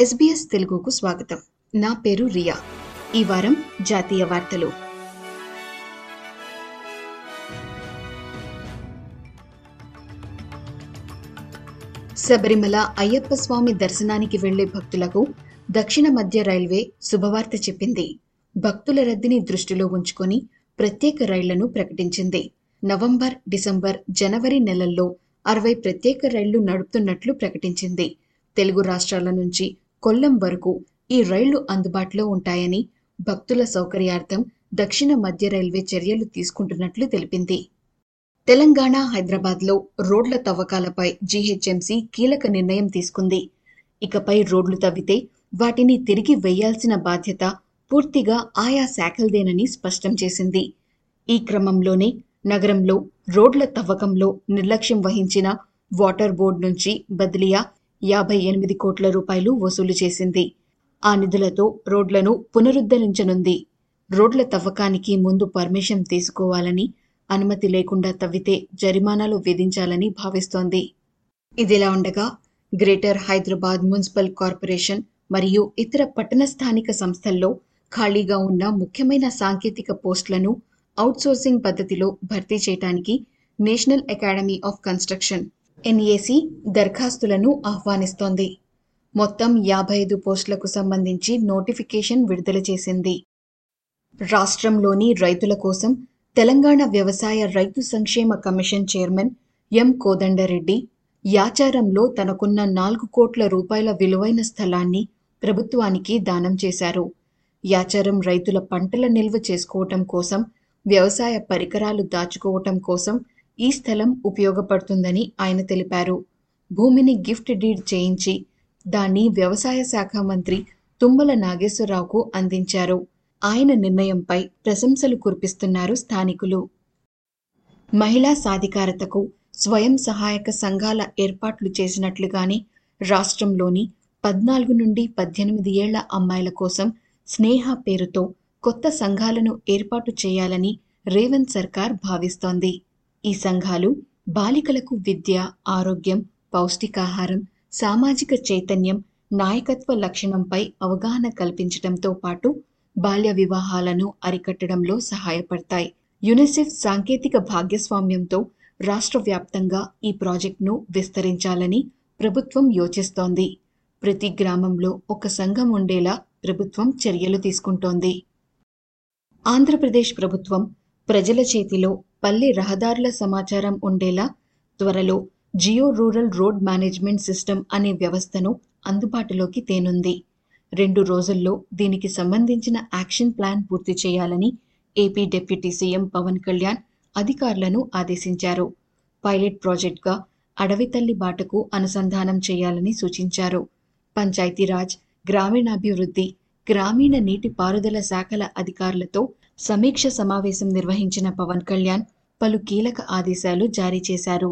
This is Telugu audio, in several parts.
ఎస్బీఎస్ తెలుగుకు స్వాగతం నా పేరు రియా ఈ వారం జాతీయ వార్తలు శబరిమల అయ్యప్ప స్వామి దర్శనానికి వెళ్లే భక్తులకు దక్షిణ మధ్య రైల్వే శుభవార్త చెప్పింది భక్తుల రద్దీని దృష్టిలో ఉంచుకొని ప్రత్యేక రైళ్లను ప్రకటించింది నవంబర్ డిసెంబర్ జనవరి నెలల్లో అరవై ప్రత్యేక రైళ్లు నడుపుతున్నట్లు ప్రకటించింది తెలుగు రాష్ట్రాల నుంచి కొల్లం వరకు ఈ రైళ్లు అందుబాటులో ఉంటాయని భక్తుల సౌకర్యార్థం దక్షిణ మధ్య రైల్వే చర్యలు తీసుకుంటున్నట్లు తెలిపింది తెలంగాణ హైదరాబాద్లో రోడ్ల తవ్వకాలపై జీహెచ్ఎంసీ కీలక నిర్ణయం తీసుకుంది ఇకపై రోడ్లు తవ్వితే వాటిని తిరిగి వేయాల్సిన బాధ్యత పూర్తిగా ఆయా శాఖలదేనని స్పష్టం చేసింది ఈ క్రమంలోనే నగరంలో రోడ్ల తవ్వకంలో నిర్లక్ష్యం వహించిన వాటర్ బోర్డు నుంచి బదిలియా యాభై ఎనిమిది కోట్ల రూపాయలు వసూలు చేసింది ఆ నిధులతో రోడ్లను పునరుద్ధరించనుంది రోడ్ల తవ్వకానికి ముందు పర్మిషన్ తీసుకోవాలని అనుమతి లేకుండా తవ్వితే జరిమానాలు విధించాలని భావిస్తోంది ఇదిలా ఉండగా గ్రేటర్ హైదరాబాద్ మున్సిపల్ కార్పొరేషన్ మరియు ఇతర పట్టణ స్థానిక సంస్థల్లో ఖాళీగా ఉన్న ముఖ్యమైన సాంకేతిక పోస్టులను అవుట్సోర్సింగ్ పద్ధతిలో భర్తీ చేయడానికి national academy of construction NAC దరఖాస్తులను ఆహ్వానిస్తోంది మొత్తం యాభై ఐదు పోస్టులకు సంబంధించి నోటిఫికేషన్ విడుదల చేసింది రాష్ట్రంలోని రైతుల కోసం తెలంగాణ వ్యవసాయ రైతు సంక్షేమ కమిషన్ చైర్మన్ ఎం కోదండరెడ్డి యాచారంలో తనకున్న నాలుగు కోట్ల రూపాయల విలువైన స్థలాన్ని ప్రభుత్వానికి దానం చేశారు యాచారం రైతుల పంటల నిల్వ చేసుకోవటం కోసం వ్యవసాయ పరికరాలు దాచుకోవటం కోసం ఈ స్థలం ఉపయోగపడుతుందని ఆయన తెలిపారు భూమిని గిఫ్ట్ డీడ్ చేయించి దాన్ని వ్యవసాయ శాఖ మంత్రి తుమ్మల నాగేశ్వరరావుకు అందించారు ఆయన నిర్ణయంపై ప్రశంసలు కురిపిస్తున్నారు స్థానికులు మహిళా సాధికారతకు స్వయం సహాయక సంఘాల ఏర్పాట్లు చేసినట్లుగానే రాష్ట్రంలోని పద్నాలుగు నుండి పద్దెనిమిది ఏళ్ల అమ్మాయిల కోసం స్నేహ పేరుతో కొత్త సంఘాలను ఏర్పాటు చేయాలని రేవంత్ సర్కార్ భావిస్తోంది ఈ సంఘాలు బాలికలకు విద్య ఆరోగ్యం పౌష్టికాహారం సామాజిక చైతన్యం నాయకత్వ లక్షణంపై అవగాహన కల్పించడంతో పాటు బాల్య వివాహాలను అరికట్టడంలో సహాయపడతాయి యునిసెఫ్ సాంకేతిక భాగస్వామ్యంతో రాష్ట్ర వ్యాప్తంగా ఈ ప్రాజెక్టును విస్తరించాలని ప్రభుత్వం యోచిస్తోంది ప్రతి గ్రామంలో ఒక సంఘం ఉండేలా ప్రభుత్వం చర్యలు తీసుకుంటోంది ఆంధ్రప్రదేశ్ ప్రభుత్వం ప్రజల చేతిలో పల్లె రహదారుల సమాచారం ఉండేలా త్వరలో geo rural road management system అనే వ్యవస్థను అందుబాటులోకి తేనుంది రెండు రోజుల్లో దీనికి సంబంధించిన యాక్షన్ ప్లాన్ పూర్తి చేయాలని AP deputy CM Pawan Kalyan అధికారులను ఆదేశించారు పైలట్ ప్రాజెక్టుగా అడవితల్లి బాటకు అనుసంధానం చేయాలని సూచించారు పంచాయతీరాజ్ గ్రామీణాభివృద్ధి గ్రామీణ నీటి పారుదల శాఖల అధికారులతో సమీక్ష సమావేశం నిర్వహించిన పవన్ కళ్యాణ్ పలు కీలక ఆదేశాలు జారీ చేశారు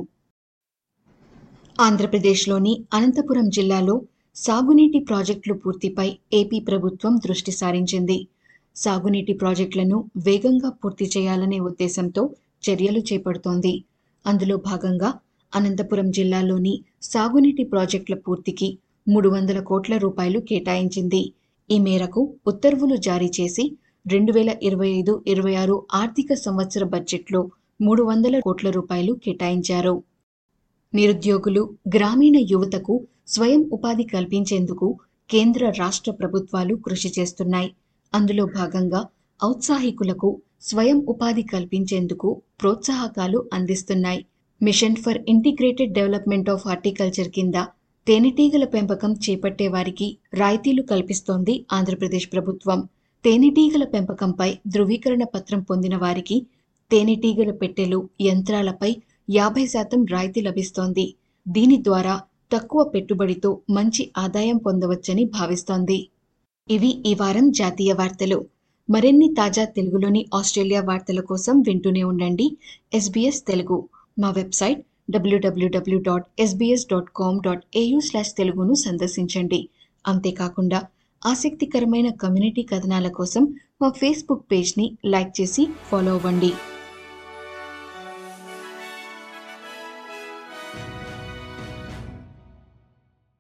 ఆంధ్రప్రదేశ్లోని అనంతపురం జిల్లాలో సాగునీటి ప్రాజెక్టులు పూర్తిపై ఏపీ ప్రభుత్వం దృష్టి సారించింది సాగునీటి ప్రాజెక్టులను వేగంగా పూర్తి చేయాలనే ఉద్దేశంతో చర్యలు చేపడుతోంది అందులో భాగంగా అనంతపురం జిల్లాలోని సాగునీటి ప్రాజెక్టుల పూర్తికి మూడు వందల కోట్ల రూపాయలు కేటాయించింది ఈ మేరకు ఉత్తర్వులు జారీ చేసి రెండు వేల ఇరవై ఐదు ఇరవై ఆరు ఆర్థిక సంవత్సర బడ్జెట్లో మూడు వందల కోట్ల రూపాయలు కేటాయించారు నిరుద్యోగులు గ్రామీణ యువతకు స్వయం ఉపాధి కల్పించేందుకు కేంద్ర రాష్ట్ర ప్రభుత్వాలు కృషి చేస్తున్నాయి అందులో భాగంగా ఔత్సాహికులకు స్వయం ఉపాధి కల్పించేందుకు ప్రోత్సాహకాలు అందిస్తున్నాయి mission for integrated development of horticulture కింద తేనెటీగల పెంపకం చేపట్టే వారికి రాయితీలు కల్పిస్తోంది ఆంధ్రప్రదేశ్ ప్రభుత్వం తేనెటీగల పెంపకంపై ధృవీకరణ పత్రం పొందిన వారికి తేనెటీగల పెట్టెలు యంత్రాలపై యాభై శాతం రాయితీ లభిస్తోంది దీని ద్వారా తక్కువ పెట్టుబడితో మంచి ఆదాయం పొందవచ్చని భావిస్తోంది ఇవి ఈ వారం జాతీయ వార్తలు మరిన్ని తాజా తెలుగులోని ఆస్ట్రేలియా వార్తల కోసం వింటూనే ఉండండి ఎస్బీఎస్ తెలుగు మా website WWW dot SBS dot com dot AU slash తెలుగును సందర్శించండి అంతేకాకుండా ఆసక్తికరమైన కమ్యూనిటీ కథనాల కోసం మా ఫేస్బుక్ పేజ్ని లైక్ చేసి ఫాలో అవ్వండి